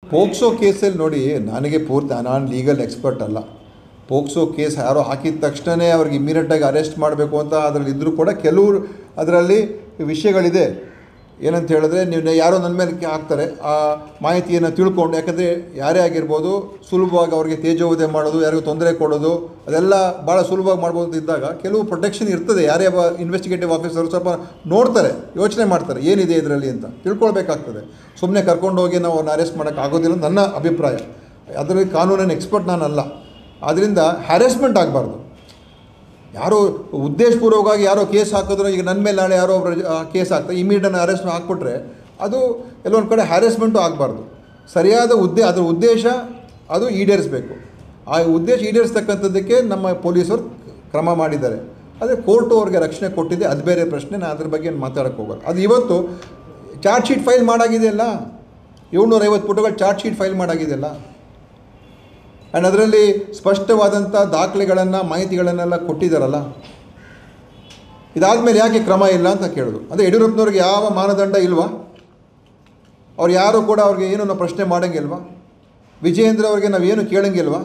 POCSO ಕೇಸಲ್ಲಿ ನೋಡಿ ನನಗೆ ಪೂರ್ತಿ ನಾನು ಲೀಗಲ್ ಎಕ್ಸ್ಪರ್ಟ್ ಅಲ್ಲ ಪೋಕ್ಸೋ ಕೇಸ್ ಯಾರೋ ಹಾಕಿದ ತಕ್ಷಣವೇ ಅವ್ರಿಗೆ ಇಮ್ಮಿಡಿಯೇಟಾಗಿ ಅರೆಸ್ಟ್ ಮಾಡಬೇಕು ಅಂತ ಅದರಲ್ಲಿ ಇದ್ದರೂ ಕೂಡ ಕೆಲವು ಅದರಲ್ಲಿ ವಿಷಯಗಳಿದೆ ಏನಂತ ಹೇಳಿದ್ರೆ ನೀವು ಯಾರೋ ನನ್ನ ಮೇಲೆ ಕೆ- ಹಾಕ್ತಾರೆ ಆ ಮಾಹಿತಿಯನ್ನು ತಿಳ್ಕೊಂಡು ಯಾಕಂದರೆ ಯಾರೇ ಆಗಿರ್ಬೋದು ಸುಲಭವಾಗಿ ಅವ್ರಿಗೆ ತೇಜೋವಧೆ ಮಾಡೋದು ಯಾರಿಗೂ ತೊಂದರೆ ಕೊಡೋದು ಅದೆಲ್ಲ ಭಾಳ ಸುಲಭವಾಗಿ ಮಾಡ್ಬೋದು ಅಂತ ಇದ್ದಾಗ ಕೆಲವು ಪ್ರೊಟೆಕ್ಷನ್ ಇರ್ತದೆ ಯಾರೇ ಇನ್ವೆಸ್ಟಿಗೇಟಿವ್ ಆಫೀಸರ್ ಸ್ವಲ್ಪ ನೋಡ್ತಾರೆ ಯೋಚನೆ ಮಾಡ್ತಾರೆ ಏನಿದೆ ಇದರಲ್ಲಿ ಅಂತ ತಿಳ್ಕೊಳ್ಬೇಕಾಗ್ತದೆ ಸುಮ್ಮನೆ ಕರ್ಕೊಂಡು ಹೋಗಿ ನಾವು ಅವ್ರನ್ನ ಅರೆಸ್ಟ್ ಮಾಡೋಕ್ಕೆ ಆಗೋದಿಲ್ಲ ಅಂತ ನನ್ನ ಅಭಿಪ್ರಾಯ ಅದರಲ್ಲಿ ಕಾನೂನಿನ ಎಕ್ಸ್ಪರ್ಟ್ ನಾನಲ್ಲ ಆದ್ದರಿಂದ ಹ್ಯಾರೆಸ್ಮೆಂಟ್ ಆಗಬಾರ್ದು ಯಾರೋ ಉದ್ದೇಶಪೂರ್ವಕವಾಗಿ ಯಾರೋ ಕೇಸ್ ಹಾಕಿದ್ರು ಈಗ ನನ್ನ ಮೇಲೆ ನಾಳೆ ಯಾರೋ ಒಬ್ಬರು ಕೇಸ್ ಹಾಕ್ತಾರೆ ಇಮಿಡಿಯೇಟ್ ಅರೆಸ್ಟ್ ಹಾಕ್ಬಿಟ್ರೆ ಅದು ಎಲ್ಲೊಂದು ಕಡೆ ಹ್ಯಾರೆಸ್ಮೆಂಟು ಆಗಬಾರ್ದು ಸರಿಯಾದ ಉದ್ದೇ ಅದರ ಉದ್ದೇಶ ಅದು ಈಡೇರಿಸಬೇಕು ಆ ಉದ್ದೇಶ ಈಡೇರಿಸ್ತಕ್ಕಂಥದ್ದಕ್ಕೆ ನಮ್ಮ ಪೊಲೀಸರು ಕ್ರಮ ಮಾಡಿದ್ದಾರೆ ಆದರೆ ಕೋರ್ಟು ಅವ್ರಿಗೆ ರಕ್ಷಣೆ ಕೊಟ್ಟಿದೆ ಅದು ಬೇರೆ ಪ್ರಶ್ನೆ ನಾನು ಅದ್ರ ಬಗ್ಗೆ ಮಾತಾಡೋಕ್ಕೆ ಹೋಗಲ್ಲ ಅದು ಇವತ್ತು ಚಾರ್ಜ್ ಶೀಟ್ ಫೈಲ್ ಮಾಡಾಗಿದೆಯಲ್ಲ ಏಳ್ನೂರೈವತ್ತು ಪುಟಗಳು ಚಾರ್ಜ್ ಶೀಟ್ ಫೈಲ್ ಮಾಡಾಗಿದೆಯಲ್ಲ ಆ್ಯಂಡ್ ಅದರಲ್ಲಿ ಸ್ಪಷ್ಟವಾದಂಥ ದಾಖಲೆಗಳನ್ನು ಮಾಹಿತಿಗಳನ್ನೆಲ್ಲ ಕೊಟ್ಟಿದ್ದಾರಲ್ಲ ಇದಾದಮೇಲೆ ಯಾಕೆ ಕ್ರಮ ಇಲ್ಲ ಅಂತ ಕೇಳೋದು ಅಂದರೆ ಯಡಿಯೂರಪ್ಪನವ್ರಿಗೆ ಯಾವ ಮಾನದಂಡ ಇಲ್ವಾ ಅವ್ರು ಯಾರು ಕೂಡ ಅವ್ರಿಗೆ ಏನು ನಾವು ಪ್ರಶ್ನೆ ಮಾಡೋಂಗಿಲ್ವಾ ವಿಜಯೇಂದ್ರ ಅವ್ರಿಗೆ ನಾವೇನು ಕೇಳೋಂಗಿಲ್ವಾ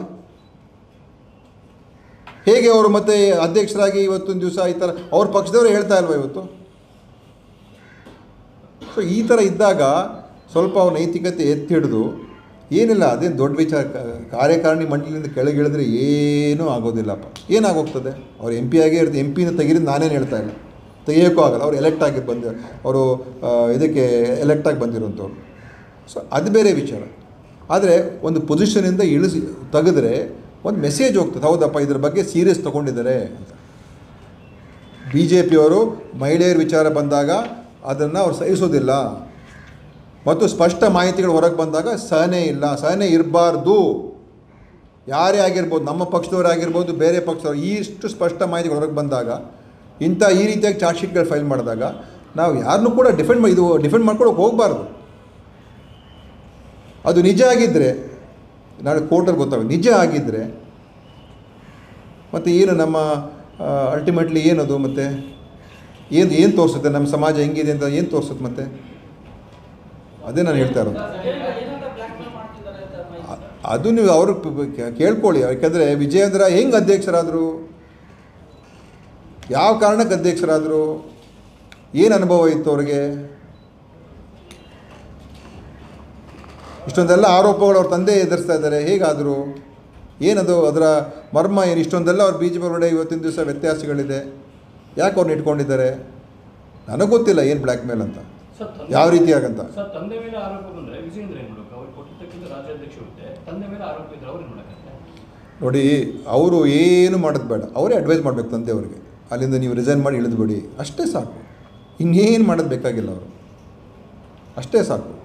ಹೇಗೆ ಅವರು ಮತ್ತೆ ಅಧ್ಯಕ್ಷರಾಗಿ ಇವತ್ತೊಂದು ದಿವಸ ಈ ಥರ ಅವ್ರ ಪಕ್ಷದವರು ಹೇಳ್ತಾ ಇಲ್ವಾ ಇವತ್ತು ಸೊ ಈ ಥರ ಇದ್ದಾಗ ಸ್ವಲ್ಪ ಅವ್ರ ನೈತಿಕತೆ ಎತ್ತಿ ಹಿಡಿದು ಏನಿಲ್ಲ ಅದೇನು ದೊಡ್ಡ ವಿಚಾರ ಕ- ಕಾರ್ಯಕಾರಿಣಿ ಮಂಡಳಿಯಿಂದ ಕೆಳಗಿಳಿದ್ರೆ ಏನೂ ಆಗೋದಿಲ್ಲಪ್ಪ ಏನಾಗೋಗ್ತದೆ ಅವ್ರು ಎಂ ಪಿ ಆಗೇ ಇರ್ತಾರೆ ಎಂ ಪಿನ ತೆಗೀರಿದ್ದು ನಾನೇನು ಹೇಳ್ತಾ ಇಲ್ಲ ತೆಗಿಯೋಕ್ಕೂ ಆಗಲ್ಲ ಅವ್ರು ಎಲೆಕ್ಟ್ ಆಗಿ ಬಂದ ಅವರು ಆ, ಇದಕ್ಕೆ ಎಲೆಕ್ಟ್ ಆಗಿ ಬಂದಿರೋಂಥವ್ರು ಸೊ ಅದು ಬೇರೆ ವಿಚಾರ ಆದರೆ ಒಂದು ಪೊಸಿಷನಿಂದ ಇಳಿಸಿ ತೆಗೆದ್ರೆ ಒಂದು ಮೆಸೇಜ್ ಹೋಗ್ತದೆ ಹೌದಪ್ಪ ಇದ್ರ ಬಗ್ಗೆ ಸೀರಿಯಸ್ ತೊಗೊಂಡಿದ್ದಾರೆ ಅಂತ ಬಿ ಜೆ ಪಿಯವರು ಮಹಿಳೆಯರ ವಿಚಾರ ಬಂದಾಗ ಅದನ್ನು ಅವ್ರು ಸಹಿಸೋದಿಲ್ಲ ಮತ್ತು ಸ್ಪಷ್ಟ ಮಾಹಿತಿಗಳು ಹೊರಗೆ ಬಂದಾಗ ಸಹನೆ ಇಲ್ಲ ಸಹನೆ ಇರಬಾರ್ದು ಯಾರೇ ಆಗಿರ್ಬೋದು ನಮ್ಮ ಪಕ್ಷದವರೇ ಆಗಿರ್ಬೋದು ಬೇರೆ ಪಕ್ಷದವರು ಇಷ್ಟು ಸ್ಪಷ್ಟ ಮಾಹಿತಿಗಳು ಹೊರಗೆ ಬಂದಾಗ ಇಂಥ ಈ ರೀತಿಯಾಗಿ ಚಾರ್ಜ್ ಶೀಟ್ಗಳು ಫೈಲ್ ಮಾಡಿದಾಗ ನಾವು ಯಾರನ್ನೂ ಕೂಡ ಡಿಫೆಂಡ್ ಮಾಡಿ ಇದು ಡಿಫೆಂಡ್ ಮಾಡ್ಕೊಳಕ್ಕೆ ಹೋಗಬಾರ್ದು ಅದು ನಿಜ ಆಗಿದ್ದರೆ ನಾಳೆ ಕೋರ್ಟಲ್ಲಿ ಗೊತ್ತಾಗುತ್ತೆ ನಿಜ ಆಗಿದ್ದರೆ ಮತ್ತು ಏನು ನಮ್ಮ ಅಲ್ಟಿಮೇಟ್ಲಿ ಏನದು ಮತ್ತು ಏನು ಏನು ತೋರಿಸುತ್ತೆ ನಮ್ಮ ಸಮಾಜ ಹೆಂಗಿದೆ ಅಂತ ಏನು ತೋರಿಸುತ್ತೆ ಮತ್ತೆ ಅದೇ ನಾನು ಹೇಳ್ತಾ ಇರೋದು ಅ- ಅದು ನೀವು ಅವರು ಕೇಳ್ಕೊಳ್ಳಿ ಯಾಕಂದರೆ ವಿಜಯೇಂದ್ರ ಹೆಂಗೆ ಅಧ್ಯಕ್ಷರಾದರು ಯಾವ ಕಾರಣಕ್ಕೆ ಅಧ್ಯಕ್ಷರಾದರು ಏನು ಅನುಭವ ಇತ್ತು ಅವ್ರಿಗೆ ಇಷ್ಟೊಂದೆಲ್ಲ ಆರೋಪಗಳು ಅವ್ರ ತಂದೆ ಎದುರಿಸ್ತಾ ಇದ್ದಾರೆ ಹೇಗಾದರು ಏನದು ಅದರ ಮರ್ಮ ಏನು ಇಷ್ಟೊಂದೆಲ್ಲ ಅವ್ರು ಬಿ ಜೆ ಪಿ ಒಳಗಡೆ ಇವತ್ತಿನ ದಿವಸ ವ್ಯತ್ಯಾಸಗಳಿದೆ ಯಾಕೆ ಅವ್ರನ್ನ ಇಟ್ಕೊಂಡಿದ್ದಾರೆ ನನಗೆ ಗೊತ್ತಿಲ್ಲ ಏನು ಬ್ಲ್ಯಾಕ್ ಮೇಲ್ ಅಂತ ಸರ್, ತಂದೆ- ಯಾವ ರೀತಿಯಾಗಂತ ಸರ್ ತಂದೆ ಮೇಲೆ ಆರೋಪ ಬಂದ್ರೆ ವಿಜೇಂದ್ರ ಏನ್ ಮಾಡ್ಬೇಕು ಅವ್ರು ಕೊಟ್ಟಿರ್ತಕ್ಕಂಥ ರಾಜ್ಯಾಧ್ಯಕ್ಷ ಹುದ್ದೆ ತಂದೆ ಮೇಲೆ ಆರೋಪ ಇದ್ರೆ ಅವ್ರು ಏನ್ ಮಾಡಕ್ಕೆ ನೋಡಿ ಅವರು ಏನು ಮಾಡೋದು ಬೇಡ ಅವರೇ ಅಡ್ವೈಸ್ ಮಾಡಬೇಕು ತಂದೆಯವ್ರಿಗೆ ಅಲ್ಲಿಂದ ನೀವು ರಿಸೈನ್ ಮಾಡಿ ಇಳಿದ್ಬಿಡಿ ಅಷ್ಟೇ ಸಾಕು ಇನ್ನೇನು ಮಾಡೋದು ಬೇಕಾಗಿಲ್ಲ ಅವರು ಅಷ್ಟೇ ಸಾಕು